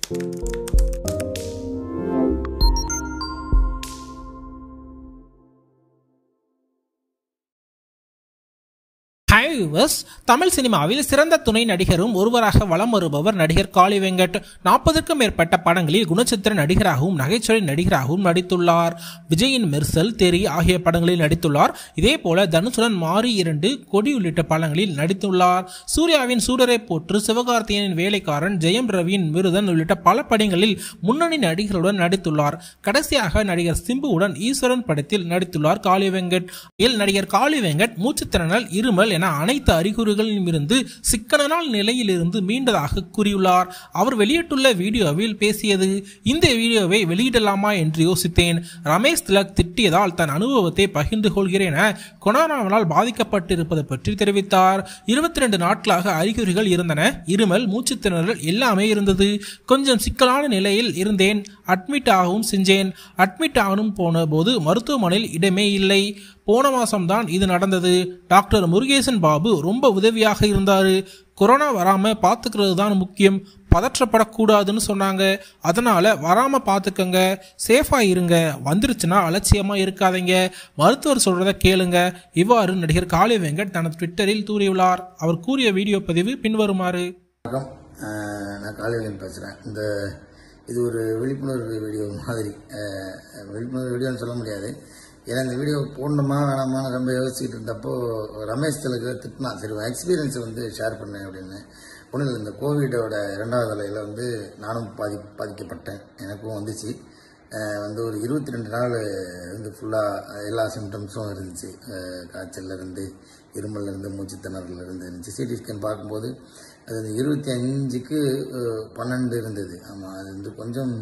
hi viewers Tamil சினிமாவில் சிறந்த துணை நடிகரும் ஒருவராக வலம் வருபவர் நடிகர் காளி வெங்கட் நாற்பதுக்கும் மேற்பட்ட படங்களில் குணச்சித்திர நடிகராகவும் நகைச்சுவை நடிகராகவும் நடித்துள்ளார் விஜயின் மெர்சல் தெரி ஆகிய படங்களில் நடித்துள்ளார் இதே போல தனுசுடன் மாறி இரண்டு கொடி உள்ளிட்ட படங்களில் நடித்துள்ளார் சூர்யாவின் சூடரை போற்று சிவகார்த்தியனின் வேலைக்காரன் ஜெயம் ரவியின் விருதன் உள்ளிட்ட பல படங்களில் முன்னணி நடிகர்களுடன் நடித்துள்ளார் கடைசியாக நடிகர் சிம்புவுடன் ஈஸ்வரன் படத்தில் நடித்துள்ளார் காளி வெங்கட் இதில் நடிகர் காளி வெங்கட் மூச்சுத்திறனல் இருமல் என அனைத்து அறிகுறிகளிலும் இருந்து சிக்கனனால் நிலையிலிருந்து மீண்டதாக கூறியுள்ளார் அவர் வெளியிட்டுள்ள வீடியோவில் பேசியது இந்த வீடியோவை வெளியிடலாமா என்று யோசித்தேன் ரமேஷ் திலக் திட்டியதால் தன் அனுபவத்தை பகிர்ந்து கொள்கிறேன் என கொரோனாவினால் பாதிக்கப்பட்டிருப்பது பற்றி தெரிவித்தார் இருபத்தி ரெண்டு நாட்களாக அறிகுறிகள் இருந்தன இருமல் மூச்சுத்திணறல் எல்லாமே இருந்தது கொஞ்சம் சிக்கலான நிலையில் இருந்தேன் அட்மிட் ஆகவும் செஞ்சேன் அட்மிட் ஆகணும் போன போது மருத்துவமனையில் இடமே இல்லை போன மாசம்தான் இது நடந்தது டாக்டர் முருகேசன் பாபு ரொம்ப உதவியாக இருந்தாரு கொரோனா வராம பாத்துக்கிறது தான் முக்கியம் பதற்றப்படக்கூடாதுன்னு சொன்னாங்க அதனால வராம பாத்துக்கங்க சேஃபா இருங்க வந்துருச்சுன்னா அலட்சியமா இருக்காதீங்க மருத்துவர் சொல்றத கேளுங்க இவ்வாறு நடிகர் காளி வெங்கட் தனது ட்விட்டரில் கூறியுள்ளார் அவர் கூறிய வீடியோ பதிவு பின்வருமாறு வணக்கம் அஹ் நான் காலையில் பேசுகிறேன் இந்த இது ஒரு விழிப்புணர்வு வீடியோ மாதிரி அஹ் விழிப்புணர்வு வீடியோன்னு சொல்ல முடியாது ஏன்னா இந்த வீடியோ போடணுமா வேணாமான்னு ரொம்ப யோசிச்சுட்டு இருந்தப்போ ரமேஷ் திலக்கு திட்டினா சரி எக்ஸ்பீரியன்ஸை வந்து ஷேர் பண்ணேன் அப்படின்னு ஒன்றும் இல்லை இந்த கோவிடோட இரண்டாவது அலையில் வந்து நானும் பாதி பாதிக்கப்பட்டேன் எனக்கும் வந்துச்சு அஹ் வந்து ஒரு இருபத்தி ரெண்டு நாள் வந்து ஃபுல்லாக எல்லா சிம்டம்ஸும் இருந்துச்சு அஹ் காய்ச்சல்ல இருந்து இருமல்ல இருந்து மூச்சுத்திணறல இருந்து இருந்துச்சு சிடி ஸ்கேன் பார்க்கும்போது அது வந்து இருபத்தி அஞ்சுக்கு அஹ், பன்னெண்டு இருந்தது ஆமாம் அது வந்து கொஞ்சம்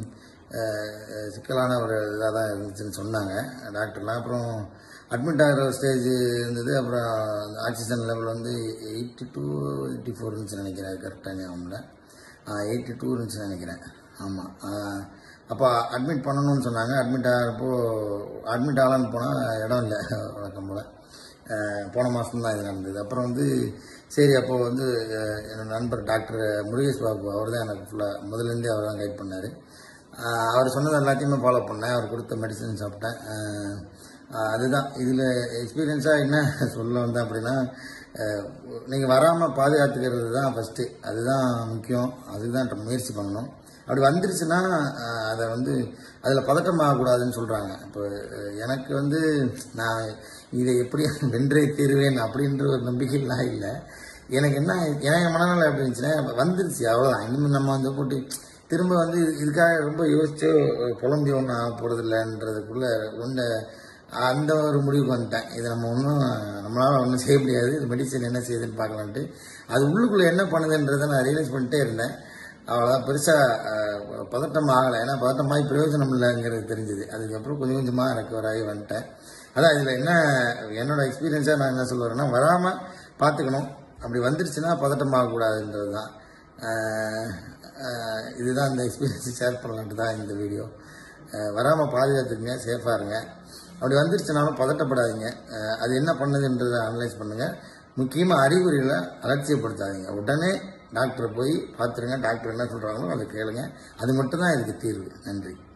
அஹ், சிக்கலான ஒரு இதாக தான் இருந்துச்சுன்னு சொன்னாங்க டாக்டர்லாம் அப்புறம் அட்மிட் ஆகிற ஸ்டேஜ் இருந்தது அப்புறம் ஆக்சிஜன் லெவல் வந்து எயிட்டி டூ எயிட்டி ஃபோர் இருந்துச்சுன்னு நினைக்கிறேன் கரெக்டாக ஞாபகம் இல்லை எயிட்டி டூ இருந்துச்சுன்னு நினைக்கிறேன் ஆமாம் அப்போ அட்மிட் பண்ணணும்னு சொன்னாங்க அட்மிட் ஆகிறப்போ அட்மிட் ஆகலான்னு போனால் இடம் இல்லை வழக்கம் போல் போன மாதம் தான் இது நடந்தது அப்புறம் வந்து சரி அப்போ வந்து அஹ், என்னோட நண்பர் டாக்டர் முருகேஷ் பாபு அவர் தான் எனக்கு ஃபுல்லாக முதல்லேருந்தே அவர் தான் கைட் பண்ணார் அவர் சொன்னது எல்லாத்தையுமே ஃபாலோ பண்ணேன் அவர் கொடுத்த மெடிசன் சாப்பிட்டேன் அஹ், அஹ், அதுதான் இதில் எக்ஸ்பீரியன்ஸாக என்ன சொல்ல வந்தேன் அப்படின்னா நீங்கள் வராமல் பாதுகாத்துக்கிறது தான் ஃபஸ்ட்டு அதுதான் முக்கியம் அதுதான் முயற்சி பண்ணணும் அப்படி வந்துருச்சுன்னா அஹ், அதை வந்து அதில் பதட்டம் ஆகக்கூடாதுன்னு சொல்கிறாங்க இப்போ அஹ், எனக்கு வந்து நான் இதை எப்படி வென்றே தீருவேன் அப்படின்ற ஒரு நம்பிக்கைலாம் இல்லை எனக்கு என்ன எனக்கு மனநிலை எப்படி இருந்துச்சுன்னா வந்துருச்சு அவ்வளோதான் இனிமேல் நம்ம வந்து போட்டு திரும்ப வந்து இது- இதுக்காக ரொம்ப யோசிச்சு புலம்பி ஒன்றும் ஆக போகிறதில்லன்றதுக்குள்ள ஒன்று அந்த ஒரு முடிவுக்கு வந்துட்டேன் இதை நம்ம ஒன்றும் நம்மளால் ஒன்றும் செய்ய முடியாது இது மெடிசன் என்ன செய்யுதுன்னு பார்க்கலான்ட்டு அது உள்ளுக்குள்ளே என்ன பண்ணுதுன்றதை நான் ரியலைஸ் பண்ணிட்டே இருந்தேன் அவ்வளோதான் பெருசாக பதட்டம் ஆகலை ஏன்னா பதட்டமாகி பிரயோஜனம் இல்லைங்கிறது தெரிஞ்சுது அதுக்கப்புறம் கொஞ்சம் கொஞ்சமாக ரெக்கவர் ஆகி வந்துட்டேன் அதான் இதில் என்ன என்னோட எக்ஸ்பீரியன்ஸாக நான் என்ன சொல்லுவேன்னா வராமல் பார்த்துக்கணும் அப்படி வந்துருச்சுன்னா பதட்டம் ஆகக்கூடாதுன்றது தான் ஆஹ் ஆஹ் இதுதான் இந்த எக்ஸ்பீரியன்ஸ் ஷேர் பண்ணலான்ட்டு தான் இந்த வீடியோ வராமல் பாதுகாத்துக்குங்க சேஃபாக இருங்க அப்படி வந்துருச்சுனாலும் பதட்டப்படாதீங்க ஆஹ் அது என்ன பண்ணுதுன்றதை அனலைஸ் பண்ணுங்கள் முக்கியமாக அறிகுறிகளை அலட்சியப்படுத்தாதீங்க உடனே டாக்டரை போய் பார்த்துருங்க டாக்டர் என்ன சொல்கிறாங்களோ அதை கேளுங்க அது மட்டும்தான் இதுக்கு தீர்வு நன்றி